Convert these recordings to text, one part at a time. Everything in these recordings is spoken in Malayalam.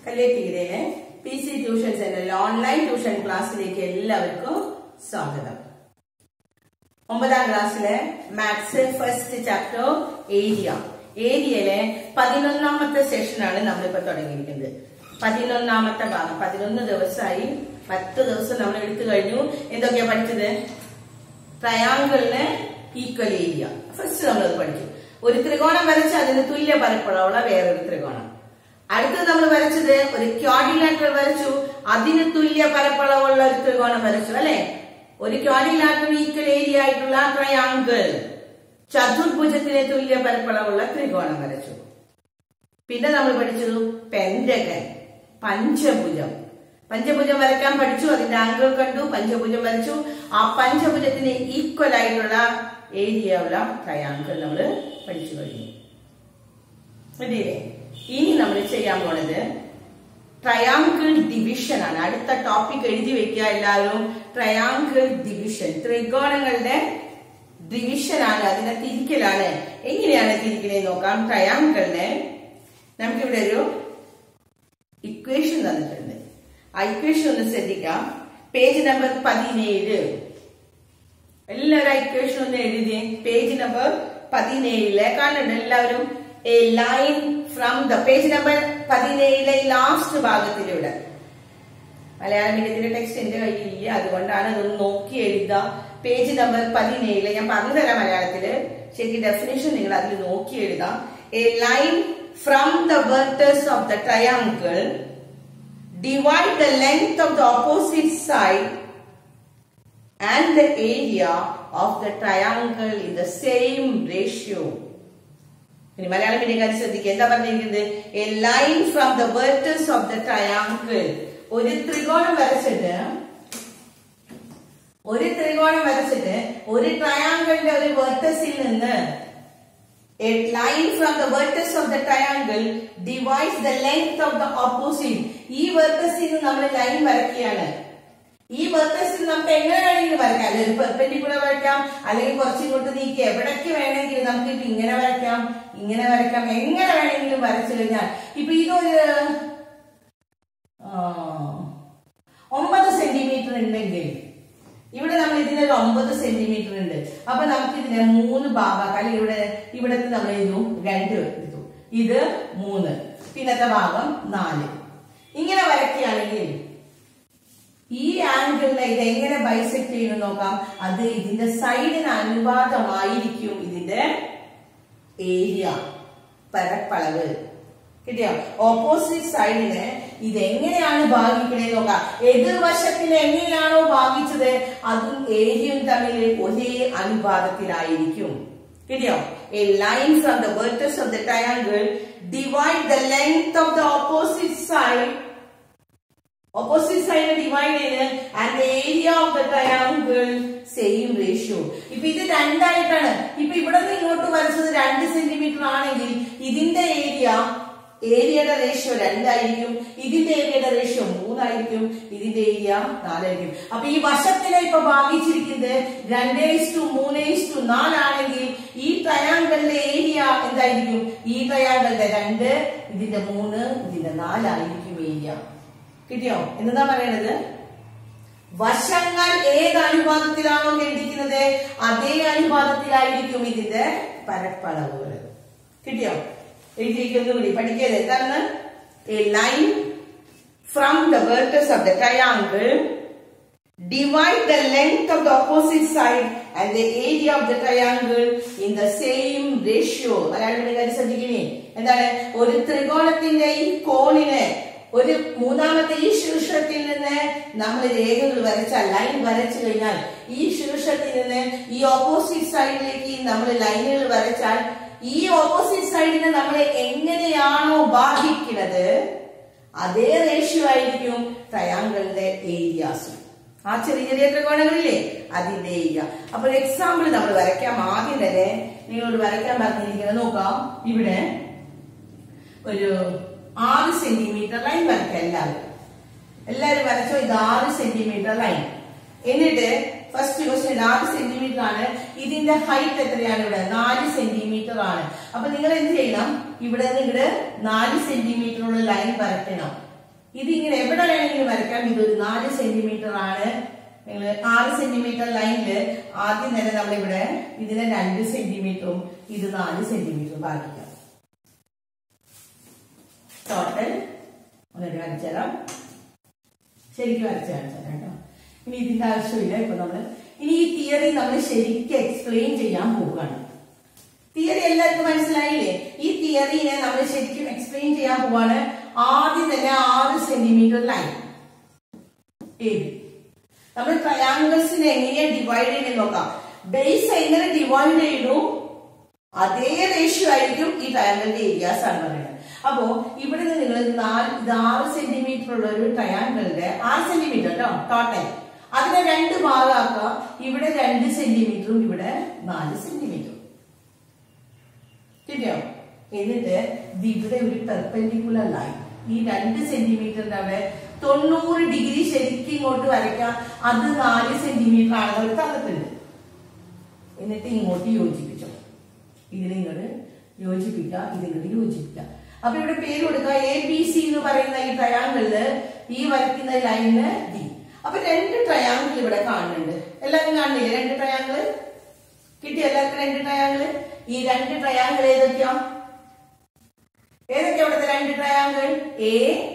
അല്ലേ തീരയിലെ പി സി ട്യൂഷൻ സെന്ററിലെ ഓൺലൈൻ ട്യൂഷൻ ക്ലാസ്സിലേക്ക് എല്ലാവർക്കും സ്വാഗതം ഒമ്പതാം ക്ലാസ്സിലെ മാത്സ് ഫസ്റ്റ് ചാപ്റ്റർ ഏരിയ ഏരിയയിലെ പതിനൊന്നാമത്തെ സെഷനാണ് നമ്മളിപ്പോ തുടങ്ങിയിരിക്കുന്നത് പതിനൊന്നാമത്തെ ഭാഗം പതിനൊന്ന് ദിവസമായി പത്ത് ദിവസം നമ്മൾ എടുത്തു കഴിഞ്ഞു എന്തൊക്കെയാ പഠിച്ചത് ട്രയാങ്കിളിന് ഈക്വൽ ഏരിയ ഫസ്റ്റ് നമ്മളത് പഠിച്ചു ഒരു ത്രികോണം വരച്ച് അതിന് തുല്യ പരപ്പളവുള്ള വേറൊരു ത്രികോണം അടുത്തത് നമ്മൾ വരച്ചത് ഒരു ക്വാഡിലാറ്റർ വരച്ചു അതിന് തുല്യ പരപ്പളവുള്ള ഒരു ത്രികോണം വരച്ചു അല്ലെ ഒരു ക്വാഡിലാറ്റർ ഈക്വൽ ഏരിയ ആയിട്ടുള്ള ട്രയാങ്കിൾ ചതുർഭുജത്തിന് തുല്യ പരപ്പളവുള്ള ത്രികോണം വരച്ചു പിന്നെ നമ്മൾ പഠിച്ചത് പെൻഡഗൻ പഞ്ചഭുജം പഞ്ചഭുജം വരയ്ക്കാൻ പഠിച്ചു അതിന്റെ ആംഗിൾ കണ്ടു പഞ്ചഭുജം വരച്ചു ആ പഞ്ചഭുജത്തിന് ഈക്വൽ ആയിട്ടുള്ള ഏരിയ ഉള്ള ട്രയാങ്കിൾ നമ്മൾ പഠിച്ചു കഴിഞ്ഞു ശരിയല്ലേ ഇനി നമ്മൾ ചെയ്യാൻ പോണത് ട്രയാങ്കിൾ ഡിവിഷൻ ആണ് അടുത്ത ടോപ്പിക് എഴുതി വെക്കുക എല്ലാവരും ട്രയാങ്കിൾ ഡിവിഷൻ ത്രികോണങ്ങളുടെ ഡിവിഷൻ ആണ് അതിനെ തിരിക്കലാണ് എങ്ങനെയാണ് തിരിക്കണേ നോക്കാം ട്രയാങ്കിളിനെ നമുക്കിവിടെ ഒരു ഇക്വേഷൻ തന്നിട്ടുണ്ട് ആ ഇക്വേഷൻ ഒന്ന് ശ്രദ്ധിക്കാം പേജ് നമ്പർ പതിനേഴ് എല്ലാവരും ഇക്വേഷൻ ഒന്ന് എഴുതി പേജ് നമ്പർ പതിനേഴിലെ കാണുന്നുണ്ട് എല്ലാവരും a line from the page number പതിനേഴിലെ ലാസ്റ്റ് ഭാഗത്തിലൂടെ മലയാളം മീഡിയത്തിന്റെ ടെക്സ്റ്റ് എന്റെ കയ്യിലില്ല അതുകൊണ്ടാണ് അതൊന്ന് നോക്കി എഴുതുക പേജ് നമ്പർ പതിനേഴില് ഞാൻ പറഞ്ഞുതരാം മലയാളത്തില് ശരിക്കും ഡെഫിനേഷൻ നിങ്ങൾ അതിൽ നോക്കി എഴുതാം a line from the vertex of the triangle divide the length of the opposite side and the area of the triangle in the same ratio. ഇനി മലയാളം മീഡിയക്കാർ ശ്രദ്ധിക്കുക എന്താ പറഞ്ഞിരിക്കുന്നത് a line from the vertex of the triangle ഒരു ത്രികോണം വരച്ചിട്ട് ഒരു ത്രികോണം വരച്ചിട്ട് ഒരു ട്രയാങ്കിളിന്റെ ഒരു വെർട്ടസിൽ നിന്ന് A line from the vertex of the triangle divides the length of the opposite. ഈ വെർട്ടസിൽ നിന്ന് നമ്മൾ ലൈൻ വരയ്ക്കുകയാണ് ഈ വെർട്ടസിൽ നമുക്ക് എങ്ങനെ വേണമെങ്കിലും വരയ്ക്കാം അല്ലെങ്കിൽ പെർപെൻഡിക്കുലർ വരയ്ക്കാം അല്ലെങ്കിൽ കുറച്ചിങ്ങോട്ട് നീക്കി എവിടേക്ക് വേണമെങ്കിലും നമുക്ക് ഇപ്പൊ ഇങ്ങനെ വരയ്ക്കാം ഇങ്ങനെ വരയ്ക്കാം എങ്ങനെ വേണമെങ്കിലും വരച്ചു കഴിഞ്ഞാൽ ഇപ്പൊ ഇതൊരു ആ, ഒമ്പത് സെന്റിമീറ്റർ ഉണ്ടെങ്കിൽ ഇവിടെ നമ്മൾ ഇതിനൊരു ഒമ്പത് സെന്റിമീറ്റർ ഉണ്ട് അപ്പൊ നമുക്ക് ഇതിനെ മൂന്ന് ഭാഗം അല്ലെങ്കിൽ ഇവിടെ ഇവിടത്തെ നമ്മൾ എഴുതു രണ്ട് എടുത്തു ഇത് മൂന്ന് പിന്നത്തെ ഭാഗം നാല് ഇങ്ങനെ വരയ്ക്കുകയാണെങ്കിൽ ഈ ആംഗിളിനെ ഇത് എങ്ങനെ ബൈസെക്ട് ചെയ്യുന്നു നോക്കാം അത് ഇതിന്റെ സൈഡിന് അനുപാതമായിരിക്കും ഇതിന്റെ ഏരിയ പരപ്പളവ് കിട്ടിയോ ഓപ്പോസിറ്റ് സൈഡിന് ഇത് എങ്ങനെയാണ് ഭാഗിക്കണേ നോക്കാം എതിർവശത്തിന് എങ്ങനെയാണോ ഭാഗിച്ചത് അതും ഏരിയയും തമ്മിൽ ഒരേ അനുപാതത്തിലായിരിക്കും കിട്ടിയോ a line from the vertex of the triangle divide the length of the opposite side opposite side divide ചെയ്ത് and the area of the triangle same ratio ഇപ്പൊ ഇത് രണ്ടായിട്ടാണ് ഇപ്പൊ ഇവിടെ നിന്ന് ഇങ്ങോട്ട് വരച്ചത് രണ്ട് സെന്റിമീറ്റർ ആണെങ്കിൽ ഇതിന്റെ ഏരിയ ഏരിയയുടെ റേഷ്യോ രണ്ടായിരിക്കും ഇതിന്റെ ഏരിയയുടെ റേഷ്യോ മൂന്നായിരിക്കും ഇതിന്റെ ഏരിയ നാലായിരിക്കും അപ്പൊ ഈ വശത്തിനെ ഇപ്പൊ ഭാഗിച്ചിരിക്കുന്നത് രണ്ടേ ടു മൂന്നേ ടു നാലാണെങ്കിൽ ഈ ട്രയാങ്കിളിന്റെ ഏരിയ എന്തായിരിക്കും ഈ ട്രയാങ്കിളിന്റെ രണ്ട് ഇതിന്റെ മൂന്ന് ഇതിന്റെ നാലായിരിക്കും ഏരിയ കിട്ടിയോ എന്താ പറയണത് വശങ്ങൾ ഏത് അനുപാതത്തിലാണോ ഖണ്ഡിക്കുന്നത് അതേ അനുപാതത്തിലായിരിക്കും ഇതിന്റെ പരപ്പളവുകൾ കിട്ടിയോ എഴുതിയിരിക്കുന്നു കൂടി പഠിക്കരുത് എന്താണ് a line from the vertex of the triangle divide the length of the opposite side and the area of the triangle in the same ratio Malayalam കാര്യം ശ്രദ്ധിക്കണേ എന്താണ് ഒരു ത്രികോണത്തിന്റെ ഈ കോണിനെ ഒരു മൂന്നാമത്തെ ഈ ശീർഷത്തിൽ നിന്ന് നമ്മൾ രേഖകൾ വരച്ചാൽ ലൈൻ വരച്ചു കഴിഞ്ഞാൽ ഈ ശീർഷത്തിൽ നിന്ന് ഈ ഓപ്പോസിറ്റ് സൈഡിലേക്ക് നമ്മൾ ലൈനുകൾ വരച്ചാൽ ഈ ഓപ്പോസിറ്റ് സൈഡിനെ നമ്മൾ എങ്ങനെയാണോ ബാധിക്കുന്നത് അതേ റേഷ്യോ ആയിരിക്കും ട്രയാങ്കിളിന്റെ ഏരിയാസും ആ ചെറിയ ചെറിയ ത്രികോണങ്ങളില്ലേ അതിന്റെ ഏരിയ അപ്പൊ ഒരു എക്സാമ്പിൾ നമ്മൾ വരയ്ക്കാം ആദ്യം തന്നെ നിങ്ങളോട് വരയ്ക്കാൻ പറഞ്ഞിരിക്കുന്നത് നോക്കാം ഇവിടെ ഒരു ആറ് സെന്റിമീറ്റർ ലൈൻ വരയ്ക്കാം എല്ലാവരും എല്ലാവരും വരച്ചോ ഇത് ആറ് സെന്റിമീറ്റർ ലൈൻ എന്നിട്ട് ഫസ്റ്റ് ക്വസ്റ്റ്യൻ ആറ് സെന്റിമീറ്റർ ആണ് ഇതിന്റെ ഹൈറ്റ് എത്രയാണ് ഇവിടെ നാല് സെന്റിമീറ്റർ ആണ് അപ്പൊ നിങ്ങൾ എന്ത് ചെയ്യണം ഇവിടെ നിന്ന് ഇവിടെ നാല് സെന്റിമീറ്റർ ഉള്ള ലൈൻ വരയ്ക്കണം ഇതിങ്ങനെ എവിടെ വേണമെങ്കിലും വരയ്ക്കാം ഇതൊരു നാല് സെന്റിമീറ്റർ ആണ് നിങ്ങൾ ആറ് സെന്റിമീറ്റർ ലൈനില് ആദ്യം തന്നെ നമ്മളിവിടെ ഇതിനെ രണ്ട് സെന്റിമീറ്ററും ഇത് നാല് സെന്റിമീറ്ററും ഭാഗിക്കാം ടോട്ടൽ ഒന്നിട്ട് കാണിച്ചു തരാം ശരിക്കും വരച്ച് കാണിച്ചു തരാം കേട്ടോ ഇനി ഇതിന്റെ ആവശ്യമില്ല ഇപ്പൊ നമ്മള് ഇനി ഈ തിയറി നമ്മൾ ശരിക്കും എക്സ്പ്ലെയിൻ ചെയ്യാൻ പോവുകയാണ് തിയറി എല്ലാവർക്കും മനസ്സിലായില്ലേ ഈ തിയറിനെ നമ്മൾ ശരിക്കും എക്സ്പ്ലെയിൻ ചെയ്യാൻ പോവാണ് ആദ്യം തന്നെ ആറ് സെന്റിമീറ്റർ ലൈൻ ഏത് നമ്മൾ ട്രയാങ്കിൾസിനെ എങ്ങനെയാ ഡിവൈഡ് ചെയ്യുന്നത് നോക്കാം ബേസ് എങ്ങനെ ഡിവൈഡ് ചെയ്തു അതേ റേഷ്യോ ആയിരിക്കും ഈ ട്രയാങ്കിളിന്റെ ഏരിയാസ് ആണ് പറയുന്നത് അപ്പോ ഇവിടെ നിന്ന് നിങ്ങൾ നാല് ഇത് ആറ് സെന്റിമീറ്റർ ഉള്ള ഒരു ട്രയാങ്കിളിന്റെ ആറ് സെന്റിമീറ്റർ കേട്ടോ ടോട്ടൽ അതിനെ രണ്ട് ഭാഗമാക്കുക ഇവിടെ രണ്ട് സെന്റിമീറ്ററും ഇവിടെ നാല് സെന്റിമീറ്ററും കിട്ടിയോ എന്നിട്ട് ഇത് ഇവിടെ ഒരു പെർപെൻഡിക്കുലർ ലൈൻ ഈ രണ്ട് സെന്റിമീറ്ററിന്റെ അവിടെ തൊണ്ണൂറ് ഡിഗ്രി ശരിക്കും ഇങ്ങോട്ട് വരയ്ക്കാം അത് നാല് സെന്റിമീറ്റർ ആണ് അവർ തന്നിട്ടുണ്ട് എന്നിട്ട് ഇങ്ങോട്ട് യോജിപ്പിച്ചു ഇതിലിങ്ങോട്ട് യോജിപ്പിക്കുക ഇതിങ്ങോട്ട് യോജിപ്പിക്കുക അപ്പൊ ഇവിടെ പേര് കൊടുക്കുക എ ബി സി എന്ന് പറയുന്ന ഈ ട്രയാങ്കിളില് ഈ വരയ്ക്കുന്ന ലൈന് ഡി അപ്പൊ രണ്ട് ട്രയാങ്കിൾ ഇവിടെ കാണുന്നുണ്ട് എല്ലാവരും കാണുന്നില്ലേ രണ്ട് ട്രയാങ്കിൾ കിട്ടിയ എല്ലാവർക്കും രണ്ട് ട്രയാങ്കിൾ ഈ രണ്ട് ട്രയാങ്കിൾ ഏതൊക്കെയാ ഏതൊക്കെയാ ഇവിടുത്തെ രണ്ട് ട്രയാങ്കിൾ എ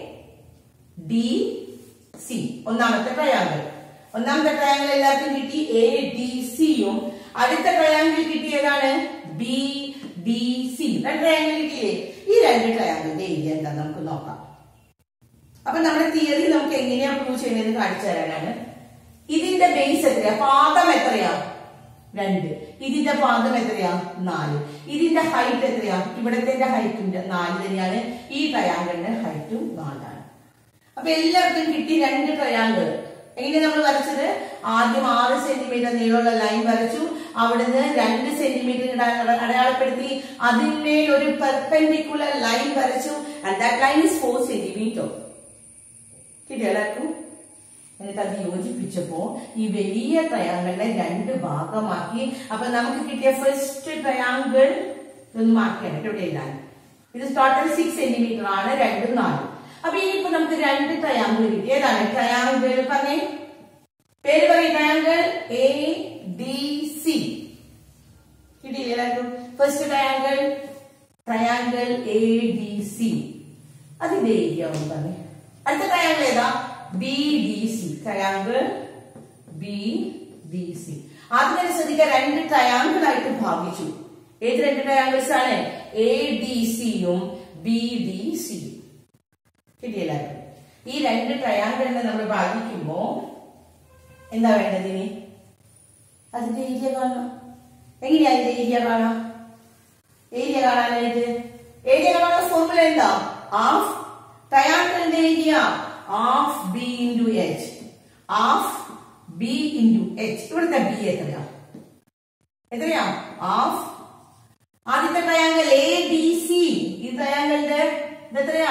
ഡി സി ഒന്നാമത്തെ ട്രയാങ്കിൾ ഒന്നാമത്തെ ട്രയാങ്കിൾ എല്ലാവർക്കും കിട്ടി എ ഡി സിയും അടുത്ത ട്രയാങ്കിൾ കിട്ടിയതാണ് ബി ഡി സി രണ്ട് ട്രയാങ്കിൾ കിട്ടിയില്ലേ ഈ രണ്ട് ട്രയാങ്കിളിന്റെ ഏരിയ എന്താ നമുക്ക് നോക്കാം അപ്പൊ നമ്മുടെ തിയറി നമുക്ക് എങ്ങനെയാ പ്രൂവ് ചെയ്യുന്നതെന്ന് കാണിച്ചു തരാനാണ് ഇതിന്റെ ബേസ് എത്രയാ പാദം എത്രയാ രണ്ട് ഇതിന്റെ പാദം എത്രയാ നാല് ഇതിന്റെ ഹൈറ്റ് എത്രയാ ഇവിടത്തെ ഹൈറ്റും നാല് തന്നെയാണ് ഈ ട്രയാങ്കിളിന്റെ ഹൈറ്റും നാലാണ് അപ്പൊ എല്ലാവർക്കും കിട്ടി രണ്ട് ട്രയാങ്കിൾ എങ്ങനെ നമ്മൾ വരച്ചത് ആദ്യം ആറ് സെന്റിമീറ്റർ നീളമുള്ള ലൈൻ വരച്ചു അവിടുന്ന് രണ്ട് സെന്റിമീറ്റർ അടയാളപ്പെടുത്തി അതിന്മേൽ ഒരു പെർപെൻഡിക്കുലർ ലൈൻ വരച്ചു and that line is four centimetre കിട്ടിയോ എല്ലാവർക്കും എന്നിട്ട് അത് യോജിപ്പിച്ചപ്പോ ഈ വലിയ ട്രയാങ്കിളിനെ രണ്ട് ഭാഗമാക്കി അപ്പൊ നമുക്ക് കിട്ടിയ ഫസ്റ്റ് ട്രയാങ്കിൾ ഇതൊന്ന് മാറ്റിയാണ് ഇവിടെ എഴുതാൻ ഇത് ടോട്ടൽ സിക്സ് സെന്റിമീറ്റർ ആണ് രണ്ടും നാലും അപ്പൊ ഇനിയിപ്പോ നമുക്ക് രണ്ട് ട്രയാങ്കിൾ കിട്ടി ഏതാണ് ട്രയാങ്കിൾ പറഞ്ഞേ പേര് പറയും ട്രയാങ്കിൾ എ ഡി സി കിട്ടിയില്ലേ എല്ലാവർക്കും first triangle triangle A D C അതിന്റെ ഏരിയ ഒന്ന് പറഞ്ഞേ അടുത്ത ട്രയാങ്കിൾ ഏതാ B D C triangle B D C ആദ്യം തന്നെ ശ്രദ്ധിക്കുക രണ്ട് ട്രയാങ്കിൾ ആയിട്ട് ഭാഗിച്ചു ഏത് രണ്ട് ട്രയാങ്കിൾസ് ആണ് എ ഡി സിയും ബി ഡി സിയും കിട്ടിയല്ലോ ഈ രണ്ട് ട്രയാങ്കിളിനെ നമ്മൾ ഭാഗിക്കുമ്പോ എന്താ വേണ്ടത് ഇനി അതിന്റെ ഏരിയ കാണണം എങ്ങനെയാ അതിന്റെ ഏരിയ കാണാം ഏരിയ കാണാനായിട്ട് ഏരിയ കാണാനുള്ള ഫോർമുല എന്താ ഹാഫ് ട്രയാങ്കിളിന്റെ area half B into H half B into H ഇവിടുത്തെ ബി എത്രയാ എത്രയാ ഹാഫ് ആദ്യത്തെ ട്രയാങ്കിൾ എ ഡി സി ഈ ട്രയാങ്കിളിന്റെ ഇത് എത്രയാ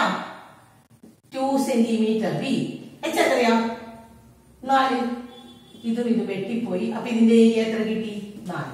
ടു സെന്റിമീറ്റർ ബി എച്ച് എത്രയാ നാല് ഇതും ഇത് വെട്ടിപ്പോയി അപ്പൊ ഇതിന്റെ ഏരിയ എത്ര കിട്ടി നാല്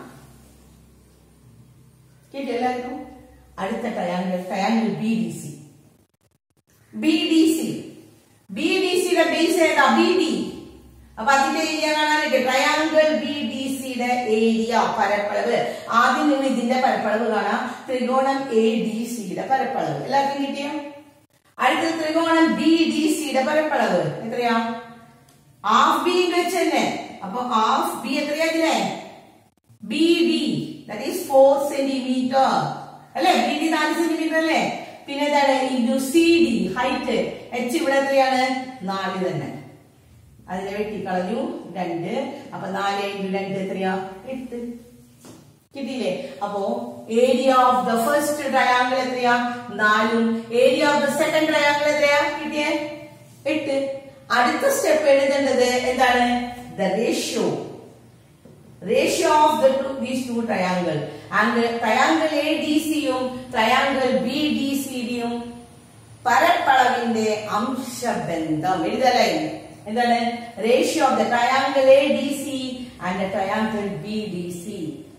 കിട്ടി എല്ലാവർക്കും അടുത്ത triangle triangle B D C B D C B D സിയുടെ ബേസ് ഏതാ ബി ഡി അപ്പൊ അതിന്റെ ഏരിയ കാണാനായിട്ട് ട്രയാങ്കിൾ ബി ഡി സിയുടെ ഏരിയ പരപ്പളവ് ആദ്യം നിങ്ങൾ ഇതിന്റെ പരപ്പളവ് കാണാം ത്രികോണം എ ഡി സിയുടെ പരപ്പളവ് എല്ലാവർക്കും കിട്ടിയ അടുത്ത ത്രികോണം ബി ഡി സിയുടെ പരപ്പളവ് എത്രയാ ഹാഫ് ബി വെച്ച് തന്നെ അപ്പൊ ഹാഫ് ബി എത്രയാ ഇതിനെ B D that is four centimetre അല്ലെ ബി ഡി നാല് സെന്റിമീറ്റർ അല്ലേ പിന്നെ എന്താണ് into C D height H ഇവിടെ എത്രയാണ് നാല് തന്നെ അതിനെ വെട്ടിക്കളഞ്ഞു രണ്ട് അപ്പൊ നാല് ഇൻറ്റു രണ്ട് എത്രയാ എട്ട് കിട്ടിയില്ലേ അപ്പോ area of the first triangle എത്രയാ നാലും area of the second triangle എത്രയാ കിട്ടിയേ എട്ട് അടുത്ത സ്റ്റെപ്പ് എഴുതേണ്ടത് എന്താണ് the ratio ratio of the two these two triangle and triangle A D സിയും ട്രയാങ്കിൾ ബി ഡി സി ഡിയും പരപ്പളവിന്റെ അംശബന്ധം എഴുതലേ എന്താണ് ratio of the triangle A D C and triangle B D C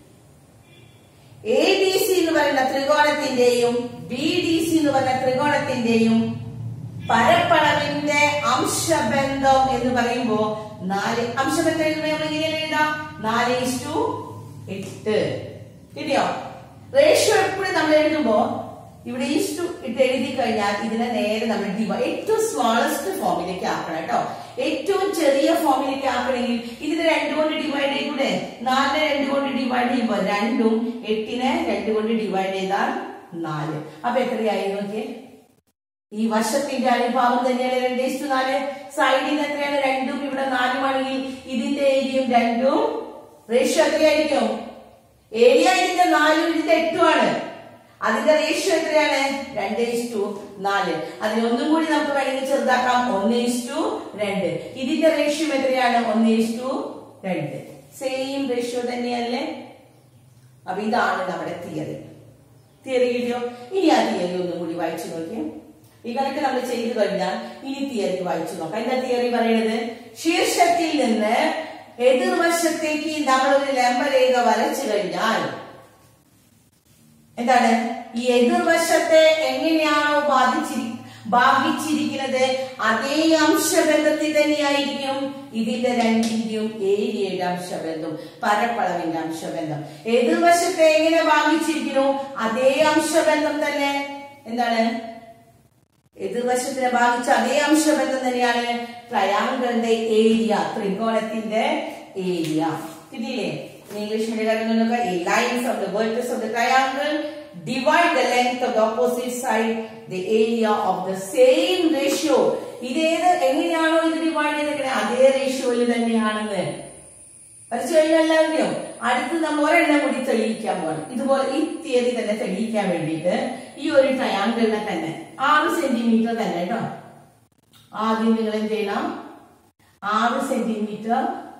A D C എന്ന് പറയുന്ന ത്രികോണത്തിന്റെയും ബി ഡി സി എന്ന് പറയുന്ന ത്രികോണത്തിന്റെയും പരപ്പളവിന്റെ അംശബന്ധം എന്ന് പറയുമ്പോ നാല് അംശബന്ധം എഴുതുമ്പോ നമ്മൾ ഇങ്ങനെ എഴുതാം നാല് ടു എട്ട് കിട്ടിയോ റേഷ്യോ എപ്പോഴും നമ്മൾ എഴുതുമ്പോ ഇവിടെ ഈസ്റ്റു ഇട്ട് എഴുതി കഴിഞ്ഞാൽ ഇതിനെ നേരെ നമ്മൾ ഡിവൈ ഏറ്റവും സ്മോളസ്റ്റ് ഫോമിലേക്ക് ആക്കണം കേട്ടോ ഏറ്റവും ചെറിയ ഫോമിലേക്ക് ആക്കണമെങ്കിൽ ഇതിനെ രണ്ട് കൊണ്ട് ഡിവൈഡ് ചെയ്തൂടെ നാലിനെ രണ്ട് കൊണ്ട് ഡിവൈഡ് ചെയ്യുമ്പോൾ രണ്ടും എട്ടിനെ രണ്ട് കൊണ്ട് ഡിവൈഡ് ചെയ്താൽ നാല് അപ്പൊ എത്രയായി നോക്കിയേ ഈ വർഷത്തിന്റെ അനുഭാവം തന്നെയാണ് രണ്ട് ഇഷ്ടു നാല് സൈഡിൽ എത്രയാണ് രണ്ടും ഇവിടെ നാലുമാണെങ്കിൽ ഇതിന്റെ ഏരിയയും രണ്ടും റേഷ്യോ എത്രയായിരിക്കും ഏരിയ ഇതിന്റെ നാലും ഇതിന്റെ എട്ടുമാണ് അതിന്റെ റേഷ്യോ എത്രയാണ് രണ്ട് ഇഷ്ടു നാല് അതിന് ഒന്നും കൂടി നമുക്ക് വേണമെങ്കിൽ ചെറുതാക്കാം ഒന്ന് ഇഷ്ടു രണ്ട് ഇതിന്റെ റേഷ്യോ എത്രയാണ് ഒന്ന് ഇഷ്ടു രണ്ട് സെയിം റേഷ്യോ തന്നെയല്ലേ അപ്പൊ ഇതാണ് നമ്മുടെ തിയറി തിയറി കിട്ടിയോ ഇനി ആ തിയറി ഒന്നും കൂടി വായിച്ചു നോക്കിയേ ഈ കണക്ക് നമ്മൾ ചെയ്തു കഴിഞ്ഞാൽ ഇനി തിയറി വായിച്ചു നോക്കാം എന്താ തിയറി പറയുന്നത് ശീർഷത്തിൽ നിന്ന് എതിർവശത്തേക്ക് നമ്മൾ ഒരു ലംബരേഖ വരച്ചു കഴിഞ്ഞാൽ എന്താണ് ഈ എതിർവശത്തെ എങ്ങനെയാണോ ബാധിച്ചിരി ഭാഗിച്ചിരിക്കുന്നത് അതേ അംശബന്ധത്തിൽ തന്നെയായിരിക്കും ഇതിന്റെ രണ്ടിന്റെയും ഏരിയയുടെ അംശബന്ധം പരപ്പളവിന്റെ അംശബന്ധം എതിർവശത്തെ എങ്ങനെ ഭാഗിച്ചിരിക്കുന്നു അതേ അംശബന്ധം തന്നെ എന്താണ് എതിർവശത്തിനെ ഭാഗിച്ച അതേ അംശബന്ധം തന്നെയാണ് ട്രയാങ്കിളിന്റെ ഏരിയ ത്രികോണത്തിന്റെ ഏരിയ കിട്ടിയില്ലേ ഇംഗ്ലീഷ് മീഡിയം ഈ line from the vertex of the triangle divide the length of the opposite side the area of the same ratio ഇതേത് എങ്ങനെയാണോ ഇത് ഡിവൈഡ് ചെയ്തിരിക്കുന്നത് അതേ റേഷ്യോയിൽ തന്നെയാണെന്ന് വരച്ചു കഴിഞ്ഞാൽ എല്ലാവരുടെയും അടുത്ത് നമ്മൾ ഒരെണ്ണം കൂടി തെളിയിക്കാൻ പോകണം ഇതുപോലെ ഈ തിയറി തന്നെ തെളിയിക്കാൻ വേണ്ടിയിട്ട് ഈ ഒരു ട്രയാങ്കിളിനെ തന്നെ ആറ് സെന്റിമീറ്റർ തന്നെ കേട്ടോ ആദ്യം നിങ്ങൾ എന്ത് ചെയ്യണം ആറ് സെന്റിമീറ്റർ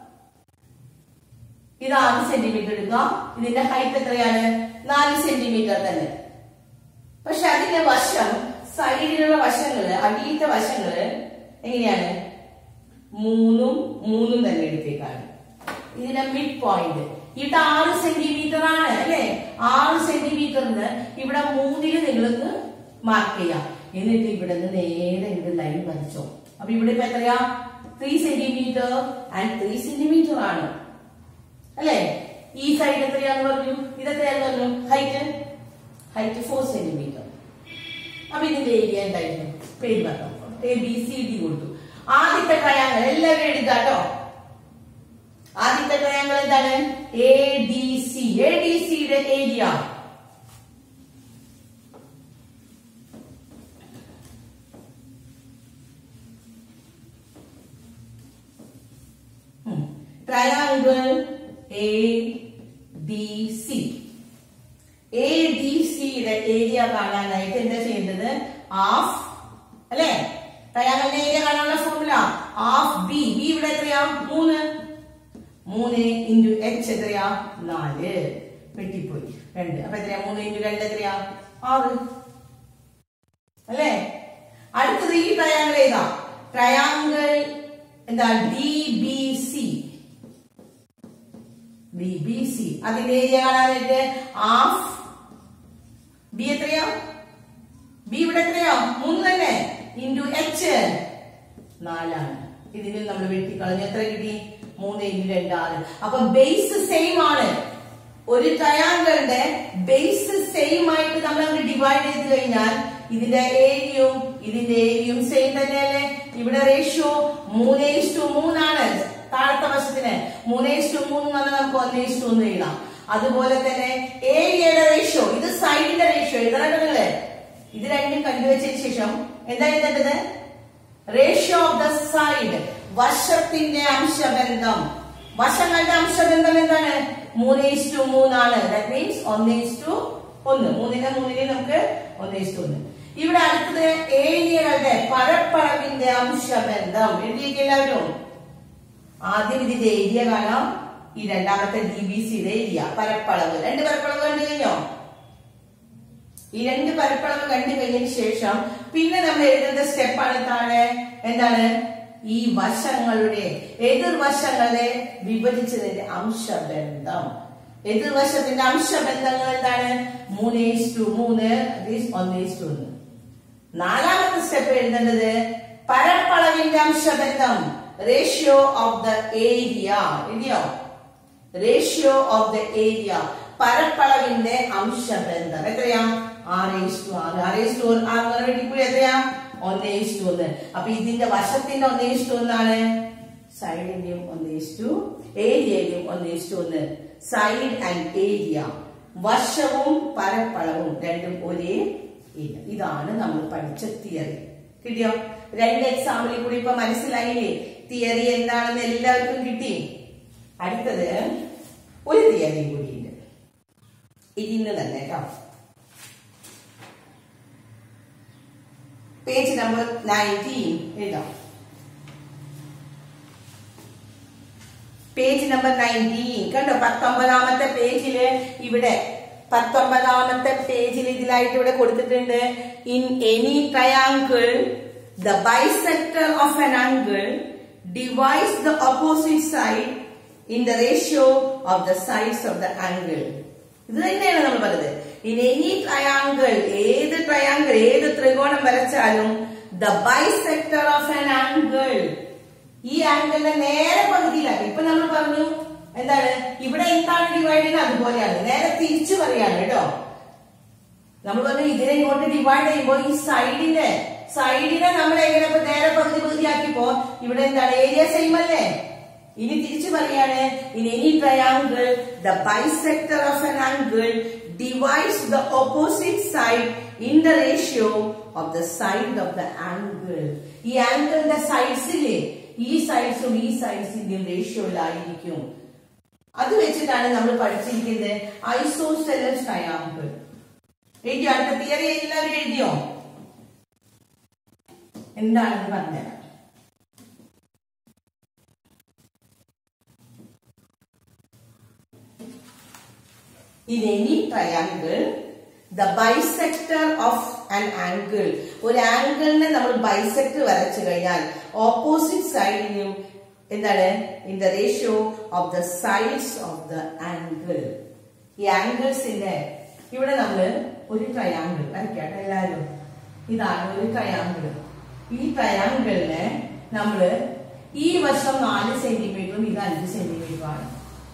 ഇത് ആറ് സെന്റിമീറ്റർ എടുക്കുക ഇതിന്റെ ഹൈറ്റ് എത്രയാണ് നാല് സെന്റിമീറ്റർ തന്നെ പക്ഷെ അതിന്റെ വശം സൈഡിലുള്ള വശങ്ങള് അടിയിലത്തെ വശങ്ങള് എങ്ങനെയാണ് മൂന്നും മൂന്നും തന്നെ എടുത്തേക്കാണ് ഇതിന്റെ മിഡ് പോയിന്റ് ഇത് ആറ് സെന്റിമീറ്റർ ആണ് അല്ലെ ആറ് സെന്റിമീറ്ററിന് ഇവിടെ മൂന്നില് നിങ്ങൾക്ക് മാർക്ക് ചെയ്യാം എന്നിട്ട് ഇവിടെ നിന്ന് നേരെ ഇത് ലൈൻ വരച്ചോ അപ്പൊ ഇവിടെ ഇപ്പൊ എത്രയാ three centimetre and three centimetre ആണ് അല്ലെ ഈ സൈഡ് എത്രയാന്ന് പറഞ്ഞു ഇത് എത്രയാന്ന് പറഞ്ഞു ഹൈറ്റ് ഹൈറ്റ് ഫോർ സെന്റിമീറ്റർ അപ്പൊ ഇതിന്റെ ഏരിയ എന്തായിരുന്നു പേര് പറഞ്ഞു എ ബി സി ഡി കൊടുത്തു ആദ്യത്തെ ട്രയാങ്കിൾ എല്ലാവരും എഴുതാട്ടോ ആദ്യത്തെ ട്രയാങ്കിൾ എന്താണ് A D C A D സിയുടെ area triangle A D C A D സിയുടെ ഏരിയ കാണാനായിട്ട് എന്താ ചെയ്യേണ്ടത് ഹാഫ് അല്ലെ ട്രയാങ്കിളിന്റെ ഏരിയ കാണാനുള്ള ഫോർമുല ഹാഫ് ബി ബി ഇവിടെ എത്രയാ മൂന്ന് മൂന്ന് ഇൻറ്റു എച്ച് എത്രയാ നാല് വെട്ടിപ്പോയി രണ്ട് അപ്പൊ എത്രയാ മൂന്ന് ഇൻറ്റു രണ്ട് എത്രയാ ആറ് അല്ലേ അടുത്തത് ഈ ട്രയാങ്കിൾ ഏതാ ട്രയാങ്കിൾ എന്താ D B C D B C അതിന്റെ ഏരിയ കാണാനായിട്ട് ഹാഫ് ബി എത്രയാ ബി ഇവിടെ എത്രയാ മൂന്ന് തന്നെ ഇൻറ്റു എച്ച് നാലാണ് ഇതിന് നമ്മൾ വെട്ടിക്കളഞ്ഞു എത്ര കിട്ടി മൂന്ന് ഇൻറ്റു രണ്ട് ആറ് അപ്പൊ ബേസ് സെയിം ആണ് ഒരു ട്രയാങ്കിളിന്റെ ബേസ് സെയിം ആയിട്ട് നമ്മൾ അങ്ങ് ഡിവൈഡ് ചെയ്ത് കഴിഞ്ഞാൽ ഇതിന്റെ ഏരിയയും ഇതിന്റെ ഏരിയയും സെയിം തന്നെയല്ലേ ഇവിടെ റേഷ്യോ മൂന്ന് ഇഷ്ടു മൂന്നാണ് താഴത്തെ വശത്തിന് മൂന്ന് ഇഷ്ടു മൂന്ന് എന്ന് പറഞ്ഞാൽ നമുക്ക് ഒന്ന് ഇഷ്ടു ഒന്ന് എഴുതാം അതുപോലെ തന്നെ ഏരിയയുടെ റേഷ്യോ ഇത് സൈഡിന്റെ റേഷ്യോ എഴുതണം നിങ്ങള് ഇത് രണ്ടും കണ്ടുവച്ചതിന് ശേഷം എന്താ എഴുതേണ്ടത് റേഷ്യോ ഓഫ് ദ സൈഡ് വശത്തിന്റെ അംശബന്ധം വശങ്ങളുടെ അംശബന്ധം എന്താണ് മൂന്ന് ഇഷ്ടു മൂന്നാണ് ദാറ്റ് മീൻസ് ഒന്ന് ഇഷ്ടു ഒന്ന് മൂന്നിന് മൂന്നിന് നമുക്ക് ഒന്ന് ഇഷ്ടു ഒന്ന് ഇവിടെ അടുത്തത് ഏരിയകളുടെ പരപ്പളവിന്റെ അംശബന്ധം എഴുതിയേക്ക് എല്ലാവരും ആദ്യം ഇതിന്റെ ഏരിയ കാണാം ഈ രണ്ടാമത്തെ ഡി ബി സിയുടെ ഏരിയ പരപ്പളവ് രണ്ട് പരപ്പളവ് കണ്ടു കഴിഞ്ഞോ ഈ രണ്ട് പരപ്പളവ് കണ്ടു കഴിഞ്ഞതിന് ശേഷം പിന്നെ നമ്മൾ എഴുതുന്ന സ്റ്റെപ്പാണ് താഴെ എന്താണ് ഈ വശങ്ങളുടെ എതിർവശങ്ങളെ വിഭജിച്ചതിന്റെ അംശബന്ധം എതിർവശത്തിന്റെ അംശബന്ധങ്ങൾ എന്താണ് മൂന്ന് ഈസ്റ്റു മൂന്ന് ഒന്ന് ഈസ്റ്റു ഒന്ന് നാലാമത്തെ സ്റ്റെപ്പ് എഴുതേണ്ടത് പരപ്പളവിന്റെ അംശബന്ധം റേഷ്യോ ഓഫ് ദ ഏരിയ ഇല്ലയോ റേഷ്യോ ഓഫ് ദ ഏരിയ പരപ്പളവിന്റെ അംശബന്ധം എത്രയാ ആറ് ടു ആറ് ആറ് ടു ആറ് വെട്ടിപ്പോയി എത്രയാ ഒന്ന് ടു ഒന്ന് അപ്പൊ ഇതിന്റെ വശത്തിന്റെ ഒന്ന് ടു ഒന്നാണ് സൈഡിന്റെയും ഒന്ന് ടു ഏരിയയുടെയും ഒന്ന് ടു ഒന്ന് സൈഡ് ആൻഡ് ഏരിയ വശവും പരപ്പളവും രണ്ടും ഒരേ ഇല്ല ഇതാണ് നമ്മൾ പഠിച്ച തിയറി കിട്ടിയോ രണ്ട് എക്സാമ്പിളിൽ കൂടി ഇപ്പൊ മനസ്സിലായില്ലേ തിയറി എന്താണെന്ന് എല്ലാവർക്കും കിട്ടി അടുത്തത് ഒരു തിയറി കൂടിയുണ്ട് ഇതിന്ന് തന്നെ കേട്ടോ പേജ് നമ്പർ നയൻറ്റീൻ എഴുതാം പേജ് നമ്പർ നയൻറ്റീൻ കണ്ടോ പത്തൊമ്പതാമത്തെ പേജില് ഇവിടെ പത്തൊമ്പതാമത്തെ പേജിൽ ഇതിലായിട്ട് ഇവിടെ കൊടുത്തിട്ടുണ്ട് in any triangle the bisector of an angle divides the opposite side in the ratio of the sides of the angle ഇത് തന്നെയാണ് നമ്മൾ പറഞ്ഞത് ഇൻ എനി ട്രയാങ്കിൾ ഏത് ട്രയാങ്കിൾ ഏത് ത്രികോണം വരച്ചാലും the bisector of an angle ഈ ആംഗിളിന്റെ നേരെ പകുതിയിലാക്കി ഇപ്പൊ നമ്മൾ പറഞ്ഞു എന്താണ് ഇവിടെ എന്താണ് ഡിവൈഡ് ചെയ്യുന്നത് അതുപോലെയാണ് നേരെ തിരിച്ചു പറയാണ് കേട്ടോ നമ്മൾ പറഞ്ഞു ഇതിനെ ഇങ്ങോട്ട് ഡിവൈഡ് ചെയ്യുമ്പോൾ ഈ സൈഡിന്റെ സൈഡിനെ നമ്മൾ എങ്ങനെ ഇപ്പൊ നേരെ പകുതി പകുതി ആക്കിയപ്പോ ഇവിടെ എന്താണ് ഏരിയ സെയിം അല്ലേ ഇനി തിരിച്ചു പറയാണ് in any triangle the bisector of an angle divides the opposite side in the ratio of the side of the angle ഈ ആംഗിളിന്റെ സൈഡ്സിലെ ഈ സൈഡ്സും ഈ സൈഡ്സിന്റെയും റേഷ്യോയിലായിരിക്കും അത് വെച്ചിട്ടാണ് നമ്മൾ പഠിച്ചിരിക്കുന്നത് ഐസോസെലസ് ട്രയാങ്കിൾ എഴുതിയോ അടുത്ത തിയറി എല്ലാവരും എഴുതിയോ എന്താണെന്ന് പറഞ്ഞുതരാം In any triangle, the bisector of an angle ഒരു ആംഗിളിനെ നമ്മൾ ബൈസെക്ട് വരച്ചു കഴിഞ്ഞാൽ ഓപ്പോസിറ്റ് സൈഡിനും എന്താണ് in the ratio of the sides of the angle ഈ ആംഗിൾസിന്റെ ഇവിടെ നമ്മൾ ഒരു ട്രയാങ്കിൾ വരയ്ക്കട്ടെ എല്ലാവരും ഇതാണ് ഒരു ട്രയാങ്കിൾ ഈ ട്രയാങ്കിളിനെ നമ്മൾ ഈ വശം നാല് സെന്റിമീറ്ററും ഇത് അഞ്ച് സെന്റിമീറ്ററും ആണ്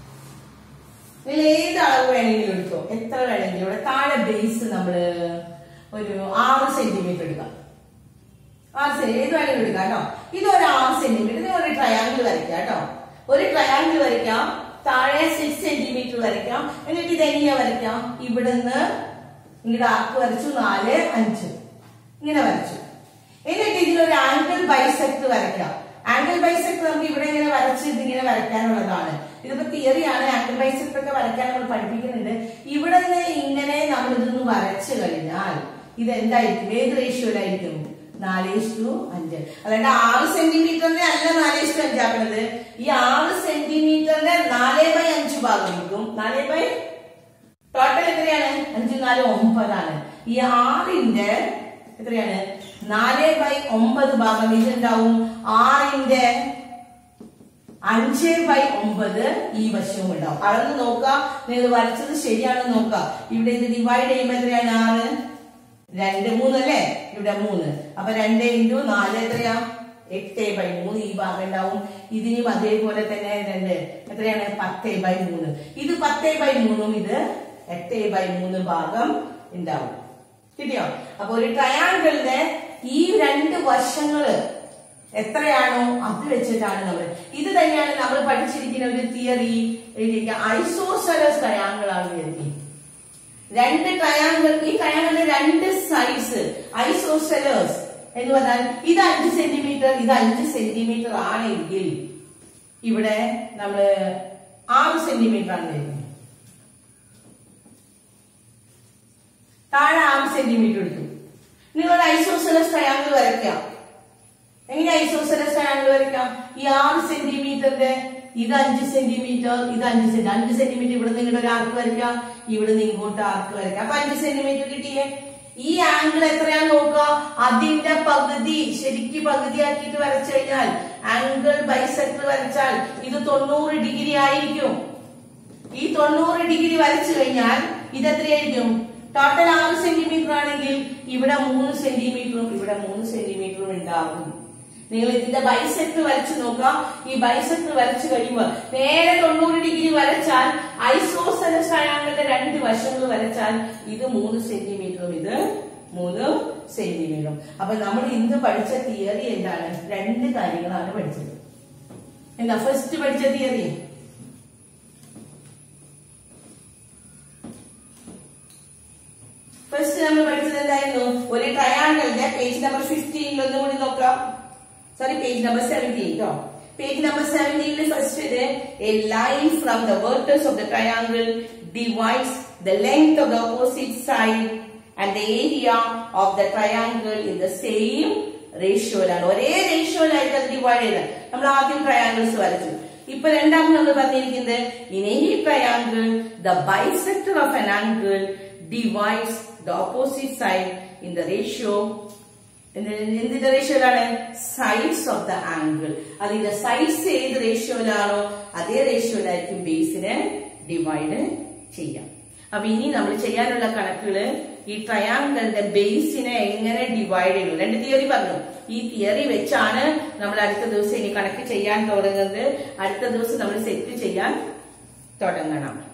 ഇതിൽ ഏത് അളവ് വേണമെങ്കിലും എടുത്തോ എത്ര വേണമെങ്കിലും ഇവിടെ താഴെ ബേസ് നമ്മള് ഒരു ആറ് സെന്റിമീറ്റർ എടുക്കാം ആറ് സെന്റി ഏത് വേണമെങ്കിലും എടുക്കാം കേട്ടോ ഇത് ഒരു ആറ് സെന്റിമീറ്റർ ഇത് ഒരു ട്രയാങ്കിൾ വരയ്ക്കാം കേട്ടോ ഒരു ട്രയാങ്കിൾ വരയ്ക്കാം താഴെ സിക്സ് സെന്റിമീറ്റർ വരയ്ക്കാം എന്നിട്ട് ഇത് എങ്ങനെയാ വരയ്ക്കാം ഇവിടുന്ന് ഇങ്ങോട്ട് ആർക്ക് വരച്ചു നാല് അഞ്ച് ഇങ്ങനെ വരച്ചു എന്നിട്ട് ഇതിലൊരു ആംഗിൾ ബൈസെക്ട് വരയ്ക്കാം ആംഗിൾ ബൈസെക്ട് നമുക്ക് ഇവിടെ ഇങ്ങനെ വരച്ച് ഇതിങ്ങനെ വരയ്ക്കാനുള്ളതാണ് ഇതിപ്പോ തിയറിയാണ് ആംഗിൾ ബൈസെക്ട് ഒക്കെ വരയ്ക്കാൻ നമ്മൾ പഠിപ്പിക്കുന്നുണ്ട് ഇവിടെ നിന്ന് ഇങ്ങനെ നമ്മൾ ഇതൊന്ന് വരച്ചു കഴിഞ്ഞാൽ ഇത് എന്തായിരിക്കും ഏത് റേഷ്യോയിലായിരിക്കും നാല് ടു അഞ്ച് അതായത് ആറ് സെന്റിമീറ്ററിന്റെ അല്ല നാല് ടു അഞ്ചാക്കുന്നത് ഈ ആറ് സെന്റിമീറ്ററിന്റെ നാല് ബൈ അഞ്ച് ഭാഗം എടുക്കും നാല് ബൈ ടോട്ടൽ എത്രയാണ് അഞ്ച് നാല് ഒമ്പതാണ് ഈ ആറിന്റെ എത്രയാണ് നാല് ബൈ ഒമ്പത് ഭാഗം ഇതുണ്ടാവും ആറിന്റെ അഞ്ച് ബൈ ഒമ്പത് ഈ വശവും ഉണ്ടാവും അളന്ന് നോക്കുക നിങ്ങൾ വരച്ചത് ശരിയാണെന്ന് നോക്കുക ഇവിടെ ഇത് ഡിവൈഡ് ചെയ്യുമ്പോൾ എത്രയാണ് ആറ് രണ്ട് മൂന്നല്ലേ ഇവിടെ മൂന്ന് അപ്പൊ രണ്ട് ഇൻറ്റു നാല് എത്രയാ എട്ട് ബൈ മൂന്ന് ഈ ഭാഗം ഉണ്ടാവും ഇതിനും അതേപോലെ തന്നെ രണ്ട് എത്രയാണ് പത്ത് ബൈ മൂന്ന് ഇത് പത്ത് ബൈ മൂന്നും ഇത് എട്ട് ബൈ മൂന്ന് ഭാഗം ഉണ്ടാവും കിട്ടിയോ അപ്പൊ ഒരു ട്രയാങ്കിളിന്റെ ഈ രണ്ട് വശങ്ങള് എത്രയാണോ അത് വെച്ചിട്ടാണ് നമ്മൾ ഇത് തന്നെയാണ് നമ്മൾ പഠിച്ചിരിക്കുന്ന ഒരു തിയറി ഐസോസലസ് ട്രയാങ്കിൾ ആണ് എഴുതി രണ്ട് ട്രയാങ്കിൾ ഈ ട്രയാങ്കിളിന്റെ രണ്ട് സൈഡ്സ് ഐസോസെലേഴ്സ് എന്ന് പറഞ്ഞാൽ ഇത് അഞ്ച് സെന്റിമീറ്റർ ഇത് അഞ്ച് സെന്റിമീറ്റർ ആണെങ്കിൽ ഇവിടെ നമ്മള് ആറ് സെന്റിമീറ്റർ ആണ് വരുന്നത് താഴെ ആറ് സെന്റിമീറ്റർ എടുത്തു നിങ്ങൾ ഐസോസെലസ് ട്രയാങ്കിൾ വരയ്ക്കാം എങ്ങനെ ഐസോസെലസ് ട്രയാങ്കിൾ വരയ്ക്കാം ഈ ആറ് സെന്റിമീറ്ററിന്റെ ഇത് അഞ്ച് സെന്റിമീറ്റർ ഇത് അഞ്ച് സെന്റി അഞ്ച് സെന്റിമീറ്റർ ഇവിടെ നിന്ന് ഇങ്ങോട്ട് ഒരു ആർക്ക് വരയ്ക്കാം ഇവിടെ നിന്ന് ഇങ്ങോട്ട് ആർക്ക് വരയ്ക്കാം അപ്പൊ അഞ്ച് സെന്റിമീറ്റർ കിട്ടിയേ ഈ ആംഗിൾ എത്രയാന്ന് നോക്കുക അതിന്റെ പകുതി ശരിക്ക് പകുതിയാക്കിയിട്ട് വരച്ചു കഴിഞ്ഞാൽ ആംഗിൾ ബൈസെക്ടർ വരച്ചാൽ ഇത് തൊണ്ണൂറ് ഡിഗ്രി ആയിരിക്കും ഈ തൊണ്ണൂറ് ഡിഗ്രി വരച്ചു കഴിഞ്ഞാൽ ഇത് എത്രയായിരിക്കും ടോട്ടൽ ആറ് സെന്റിമീറ്റർ ആണെങ്കിൽ ഇവിടെ മൂന്ന് സെന്റിമീറ്ററും ഇവിടെ മൂന്ന് സെന്റിമീറ്ററും ഉണ്ടാകും നിങ്ങൾ ഇതിന്റെ ബൈസെക്ട് വരച്ചു നോക്കാം ഈ ബൈസെക്ട് വരച്ചു കഴിയുമ്പോൾ നേരെ തൊണ്ണൂറ് ഡിഗ്രി വരച്ചാൽ ഐസോസെലസ് ട്രയാങ്കിളിന്റെ രണ്ട് വശങ്ങൾ വരച്ചാൽ ഇത് മൂന്ന് സെന്റിമീറ്ററും ഇത് മൂന്ന് സെന്റിമീറ്ററും അപ്പൊ നമ്മൾ ഇന്ന് പഠിച്ച തിയറി എന്താണ് രണ്ട് കാര്യങ്ങളാണ് പഠിച്ചത് എന്താ ഫസ്റ്റ് പഠിച്ച തിയറി ഫസ്റ്റ് നമ്മൾ പഠിച്ചത് എന്തായിരുന്നു ഒരു ട്രയാങ്കിളിന്റെ പേജ് നമ്പർ ഫിഫ്റ്റീനിൽ ഒന്നും കൂടി നോക്കാം സോറി പേജ് നമ്പർ സെവൻറ്റീൻ കേട്ടോ പേജ് നമ്പർ സെവൻറ്റീനിൽ ഫസ്റ്റ് ഇത് a line from the vertex of the triangle divides the length of the opposite side and the area of the triangle in the same റേഷ്യോയിലാണ് ഒരേ റേഷ്യോയിലായിട്ട് അത് ഡിവൈഡ് ചെയ്തത് നമ്മൾ ആദ്യം ട്രയാങ്കിൾസ് വരച്ചു ഇപ്പൊ രണ്ടാമത് നമ്മൾ പറഞ്ഞിരിക്കുന്നത് in any triangle the bisector of an angle divides the opposite side in the ratio എന്തിന്റെ റേഷ്യോയിലാണ് സൈഡ്സ് ഓഫ് ദ ആംഗിൾ അതിന്റെ സൈഡ്സ് ഏത് റേഷ്യോയിലാണോ അതേ റേഷ്യോയിലായിരിക്കും ബേസിനെ ഡിവൈഡ് ചെയ്യാം അപ്പൊ ഇനി നമ്മൾ ചെയ്യാനുള്ള കണക്കുകള് ഈ ട്രയാങ്കിളിന്റെ ബേസിനെ എങ്ങനെ ഡിവൈഡ് ചെയ്യുന്നു രണ്ട് തിയറി പറഞ്ഞു ഈ തിയറി വെച്ചാണ് നമ്മൾ അടുത്ത ദിവസം ഇനി കണക്ക് ചെയ്യാൻ തുടങ്ങുന്നത് അടുത്ത ദിവസം നമ്മൾ സെറ്റ് ചെയ്യാൻ തുടങ്ങണം